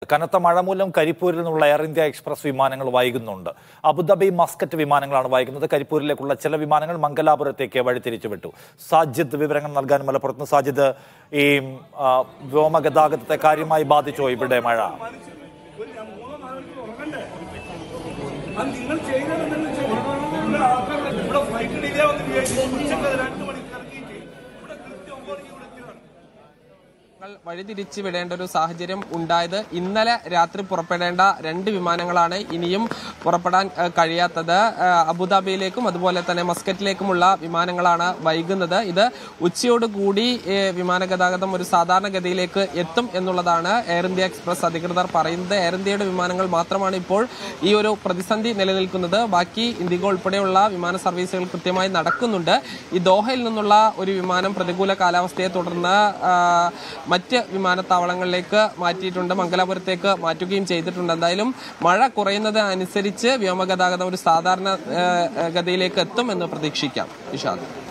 കനത്ത മഴ മൂലം കരിപ്പൂരിൽ നിന്നുള്ള എയർ ഇന്ത്യ എക്സ്പ്രസ് വിമാനങ്ങൾ വൈകുന്നുണ്ട് അബുദാബി മസ്കറ്റ് വിമാനങ്ങളാണ് വൈകുന്നത് കരിപ്പൂരിലേക്കുള്ള ചില വിമാനങ്ങൾ മംഗലാപുരത്തേക്ക് വഴിതിരിച്ചു വിട്ടു സാജിദ് വിവരങ്ങൾ നൽകാൻ മലപ്പുറത്ത് നിന്ന് സാജിദ് ഈ ആ, വ്യോമഗതാഗതത്തെ കാര്യമായി ബാധിച്ചോ ഇവിടെ മഴ അത് നിങ്ങൾ ചെയ്തതെന്തെന്ന് വെച്ചാൽ ആൾക്കാരുടെ ഇവിടെ ഫ്ലൈറ്റ് ഡിലേ വന്ന് വിചാരിച്ചു ഉച്ചക്ക് രണ്ട് മണിക്ക് ഇറങ്ങിയിട്ട് ഇവിടെ കൃത്യം ഒമ്പത് മണിക്ക് ഇവിടെ എത്തിയതാണ് ങ്ങൾ വഴിതിരിച്ച് വിടേണ്ട ഒരു സാഹചര്യം ഉണ്ടായത് ഇന്നലെ രാത്രി പുറപ്പെടേണ്ട രണ്ട് വിമാനങ്ങളാണ് ഇനിയും പുറപ്പെടാൻ ഏഹ്, കഴിയാത്തത് ഏഹ്, അബുദാബിയിലേക്കും അതുപോലെ തന്നെ മസ്കറ്റിലേക്കുമുള്ള വിമാനങ്ങളാണ് വൈകുന്നത് ഇത് ഉച്ചയോടുകൂടി ഏഹ്, വിമാന ഗതാഗതം ഒരു സാധാരണഗതിയിലേക്ക് എത്തും എന്നുള്ളതാണ് എയർ ഇന്ത്യ എക്സ്പ്രസ് അധികൃതർ പറയുന്നത് എയർ ഇന്ത്യയുടെ വിമാനങ്ങൾ മാത്രമാണ് ഇപ്പോൾ ഈ ഒരു പ്രതിസന്ധി നിലനിൽക്കുന്നത് ബാക്കി ഇൻഡിഗോ ഉൾപ്പെടെയുള്ള വിമാന സർവീസുകൾ കൃത്യമായി നടക്കുന്നുണ്ട് ഈ ദോഹയിൽ നിന്നുള്ള ഒരു വിമാനം പ്രതികൂല കാലാവസ്ഥയെ തുടർന്ന് ആ, മറ്റ് വിമാനത്താവളങ്ങളിലേക്ക് മാറ്റിയിട്ടുണ്ട് മംഗലാപുരത്തേക്ക് മാറ്റുകയും ചെയ്തിട്ടുണ്ട് എന്തായാലും മഴ കുറയുന്നത് അനുസരിച്ച് വ്യോമഗതാഗതം ഒരു സാധാരണ ആ, ഗതിയിലേക്ക് എത്തും എന്ന് പ്രതീക്ഷിക്കാം വിഷാദ്